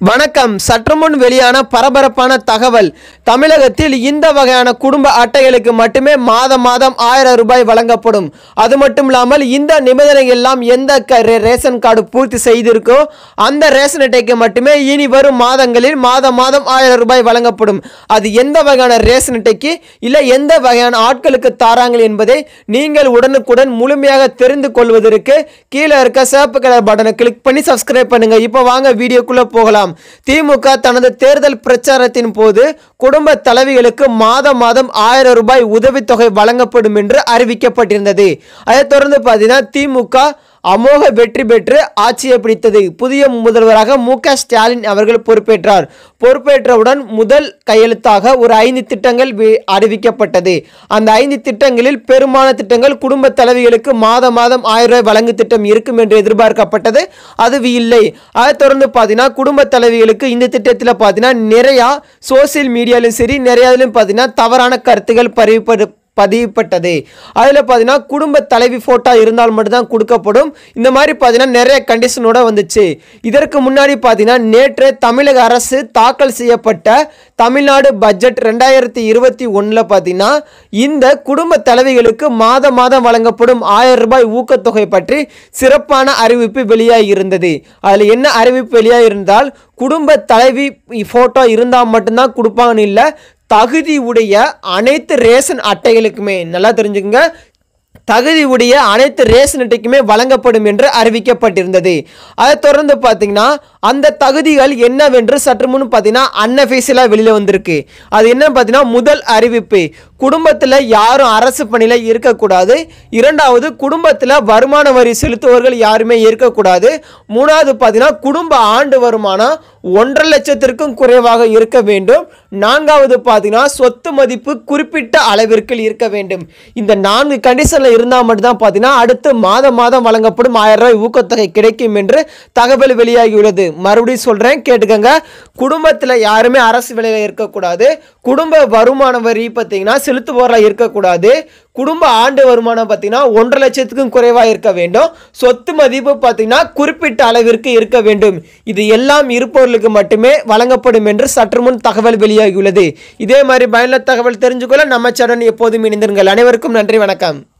வணக்கம் சற்று முன் வெளியான பரபரப்பான தகவல் தமிழகத்தில் இந்த வகையான குடும்ப அட்டைகளுக்கு மட்டுமே மாதம் மாதம் ஆயிரம் ரூபாய் வழங்கப்படும் அது மட்டும் இல்லாமல் இந்த நிபந்தனைகள் எல்லாம் எந்த க- ரே- ரேஷன் கார்டு பூர்த்தி செய்திருக்கோ அந்த ரேஷன் அட்டைக்கு மட்டுமே இனி வரும் மாதங்களில் மாதம் மாதம் ஆயிரம் ரூபாய் வழங்கப்படும் அது எந்த வகையான ரேஷன் அட்டைக்கு இல்லை எந்த வகையான ஆட்களுக்கு தாராங்கள் என்பதை நீங்கள் உடனுக்குடன் முழுமையாக தெரிந்து கொள்வதற்கு கீழே இருக்க சிவப்பு கலர் பட்டனை கிளிக் பண்ணி சப்ஸ்கிரைப் பண்ணுங்க இப்போ வாங்க வீடியோக்குள்ள போகலாம் திமுக தனது தேர்தல் பிரச்சாரத்தின் போது குடும்ப தலைவிகளுக்கு மாதம் மாதம் ஆயிரம் ரூபாய் உதவித்தொகை வழங்கப்படும் என்று அறிவிக்கப்பட்டிருந்தது அதைத் தொடர்ந்து பார்த்தீங்கன்னா திமுக அமோக வெற்றி பெற்று ஆட்சியை பிடித்தது புதிய முதல்வராக மு க ஸ்டாலின் அவர்கள் பொறுப்பேற்றார் பொறுப்பேற்றவுடன் முதல் கையெழுத்தாக ஒரு ஐந்து திட்டங்கள் வி- அறிவிக்கப்பட்டது அந்த ஐந்து திட்டங்களில் பெரும்பாலான திட்டங்கள் குடும்ப தலைவிகளுக்கு மாதம் மாதம் ஆயிரம் ரூபாய் வழங்கு திட்டம் இருக்கும் என்று எதிர்பார்க்கப்பட்டது அது இல்லை அதைத் தொடர்ந்து பார்த்தீங்கன்னா குடும்ப தலைவிகளுக்கு இந்த திட்டத்தில் பார்த்தீங்கன்னா நிறையா சோசியல் மீடியாலையும் சரி நிறையாவிலும் பார்த்தீங்கன்னா தவறான கருத்துகள் பரவிப்படு பதியப்பட்டது அதில் பார்த்தீங்கன்னா குடும்ப தலைவி ஃபோட்டோ இருந்தால் மட்டும்தான் கொடுக்கப்படும் இந்த மாதிரி பார்த்தீங்கன்னா நிறைய கண்டிஷனோட வந்துச்சு இதற்கு முன்னாடி பார்த்தீங்கன்னா நேற்று தமிழக அரசு தாக்கல் செய்யப்பட்ட தமிழ்நாடு பட்ஜெட் ரெண்டாயிரத்தி இருபத்தி ஒன்றில் பார்த்தீங்கன்னா இந்த குடும்ப தலைவிகளுக்கு மாதம் மாதம் வழங்கப்படும் ஆயிரம் ரூபாய் ஊக்கத்தொகை பற்றி சிறப்பான அறிவிப்பு வெளியாகி இருந்தது அதில் என்ன அறிவிப்பு வெளியாகி இருந்தால் குடும்ப தலைவி ஃபோட்டோ இருந்தால் மட்டும்தான் கொடுப்பாங்கன்னு இல்லை தகுதி உடைய அனைத்து ரேஷன் அட்டைகளுக்குமே நல்லா தெரிஞ்சுக்கங்க தகுதி உடைய அனைத்து ரேஷன் அட்டைக்குமே வழங்கப்படும் என்று அறிவிக்கப்பட்டிருந்தது அதை தொடர்ந்து பார்த்தீங்கன்னா அந்த தகுதிகள் என்னவென்று சற்று முன் பார்த்தீங்கன்னா அன்அஃபீஷியலாக வெளியில் வந்திருக்கு அது என்ன பார்த்தீங்கன்னா முதல் அறிவிப்பு குடும்பத்தில் யாரும் அரசு பணியில் இருக்கக்கூடாது இரண்டாவது குடும்பத்தில் வருமான வரி செலுத்துவர்கள் யாருமே இருக்கக்கூடாது மூணாவது பார்த்தீங்கன்னா குடும்ப ஆண்டு வருமானம் ஒன்றரை லட்சத்திற்கும் குறைவாக இருக்க வேண்டும் நான்காவது பார்த்தீங்கன்னா சொத்து மதிப்பு குறிப்பிட்ட அளவிற்கு இருக்க வேண்டும் இந்த நான்கு கண்டிஷனில் இருந்தால் மட்டும்தான் பார்த்தீங்கன்னா அடுத்து மாதம் மாதம் வழங்கப்படும் ஆயிரம் ரூபாய் ஊக்கத்தொகை கிடைக்கும் என்று தகவல் வெளியாகியுள்ளது மறுபடியும் சொல்கிறேன் கேட்டுக்கங்க குடும்பத்தில் யாருமே அரசு வேலையில் இருக்கக்கூடாது குடும்ப வருமான வரி பார்த்தீங்கன்னா செலுத்துபவராக இருக்கக்கூடாது குடும்ப ஆண்டு வருமானம் பார்த்தீங்கன்னா ஒன்றரை லட்சத்துக்கும் குறைவாக இருக்க வேண்டும் சொத்து மதிப்பு பார்த்தீங்கன்னா குறிப்பிட்ட அளவிற்கு இருக்க வேண்டும் இது எல்லாம் இருப்பவர்களுக்கு மட்டுமே வழங்கப்படும் என்று சற்று முன் தகவல் வெளியாகியுள்ளது இதே மாதிரி பயனுள்ள தகவல் தெரிஞ்சுக்கொள்ள நம்ம சேனல் எப்போதும் இணைந்திருங்கள் அனைவருக்கும் நன்றி வணக்கம்